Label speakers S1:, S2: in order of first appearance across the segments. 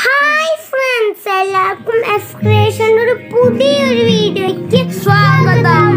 S1: hi friends എല്ലാവർക്കും എക്സ്ക്രേഷൻ്റെ ഒരു പുതിയൊരു വീഡിയോയ്ക്ക് സ്വാഗതം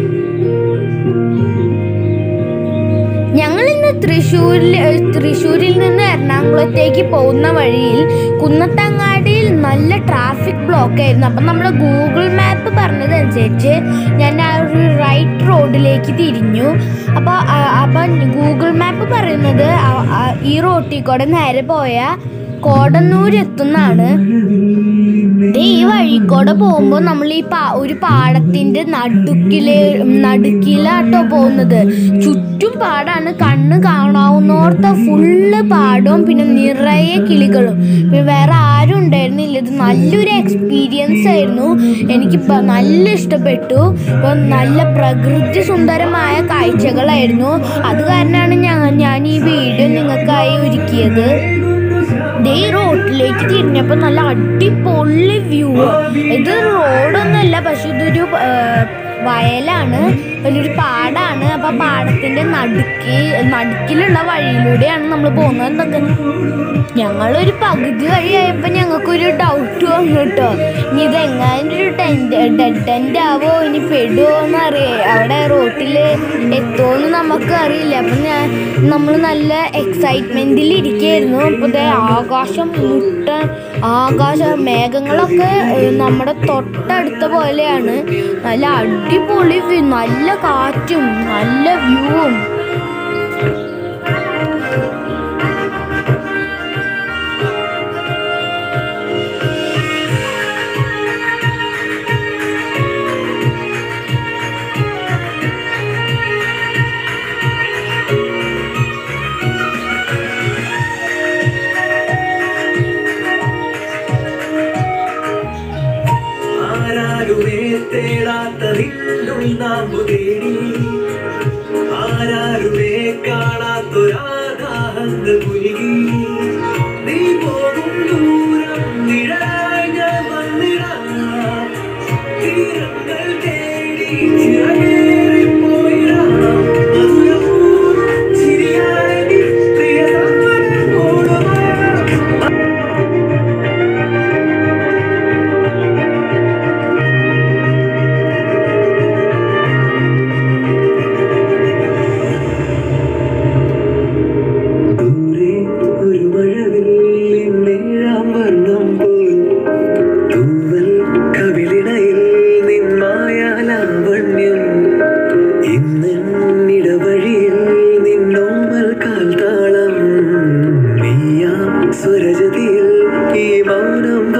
S2: ഞങ്ങൾ ഇന്ന് തൃശ്ശൂരിൽ തൃശ്ശൂരിൽ നിന്ന് എറണാകുളത്തേക്ക് പോകുന്ന വഴിയിൽ കുന്നത്തങ്ങാടിയിൽ നല്ല ട്രാഫിക് ബ്ലോക്ക് ആയിരുന്നു അപ്പം നമ്മൾ ഗൂഗിൾ മാപ്പ് പറഞ്ഞതനുസരിച്ച് ഞാൻ ആ ഒരു റൈറ്റ് റോഡിലേക്ക് തിരിഞ്ഞു അപ്പോൾ അപ്പം ഗൂഗിൾ മാപ്പ് പറയുന്നത് ആ- ആ- ഈ റോട്ടിൽ കൂടെ നേരെ പോയാൽ കോടന്നൂർ എത്തുന്നതാണ് ദേ ഈ വഴിക്കൂടെ പോകുമ്പോൾ നമ്മൾ ഈ പാ ഒരു പാടത്തിന്റെ നടുക്കില് നടുക്കിലാട്ടോ പോകുന്നത് ചുറ്റും പാടാണ് കണ്ണ് കാണാവുന്നോർത്ത ഫുള്ള് പാടവും പിന്നെ നിറയെ കിളികളും പിന്നെ വേറെ ആരും ഉണ്ടായിരുന്നില്ല ഇത് നല്ലൊരു എക്സ്പീരിയൻസ് ആയിരുന്നു എനിക്ക് പ- നല്ല ഇഷ്ടപ്പെട്ടു ഇപ്പം നല്ല പ്രകൃതി സുന്ദരമായ കാഴ്ചകളായിരുന്നു അത് കാരണമാണ് ഞാൻ ഞാൻ ഈ വീഡിയോ നിങ്ങൾക്കായി ഒരുക്കിയത് ദേ ഈ റോഡിലേക്ക് തിരിഞ്ഞപ്പോൾ നല്ല അടിപൊളി വ്യൂ ഇത് റോഡൊന്നുമല്ല പക്ഷെ ഇതൊരു ആ, വയലാണ് വലിയൊരു പാടാണ് അപ്പൊ ആ പാടത്തിന്റെ നടുക്കി നടുക്കിലുള്ള വഴിയിലൂടെയാണ് നമ്മൾ പോകുന്നത് എന്തൊക്കെ ഞങ്ങളൊരു പകുതി വഴിയായപ്പോൾ ഞങ്ങൾക്കൊരു ഡൗട്ട് വന്നു കേട്ടോ ഇനി ഇത് എങ്ങാനും ഒരു ടെൻറ്റ് ഡെഡ് എൻഡ് ആവോ ഇനി പെടുവോ എന്ന് അറിയേ അവിടെ റോട്ടിൽ എത്തുമോന്ന് നമുക്ക് അറിയില്ല അപ്പം ഞാൻ നമ്മൾ നല്ല എക്സൈറ്റ്മെൻറ്റിൽ ഇരിക്കുകയായിരുന്നു അപ്പോൾ ദേ ആകാശം മുട്ട ആകാശ മേഘങ്ങളൊക്കെ ഏഹ്, നമ്മുടെ തൊട്ടടുത്ത പോലെയാണ് നല്ല അടിപൊളി വ്യൂ നല്ല കാറ്റും നല്ല വ്യൂവും
S3: ആരാരുമേ തേടാത്തതില്ലുൾ നാം തേടി ആരാരുമേ കാണാത്തൊരാദാഹങ്ങൾ പുലുകി നീ പോകും ദൂരം നിഴലായി ഞാൻ വന്നിടാം തീരങ്ങൾ തേടി ചിറകേറിപ്പോയിടാം മധുരപൂർവ്വം ചിരിയായി പ്രിയതമൻ കൂടുവാ ദൂരെ ഒരു മഴവില്ലിൻ നീഴാം വർണ്ണം പോൽ തൂവൽ കവിളിണയിൽ നിൻ മായാലാവണ്യം ഇന്നിടവഴിയിൽ നിന്നോമൽ കാൽത്താളം നീയാം സ്വരജതിയിൽ ഈ മൗനം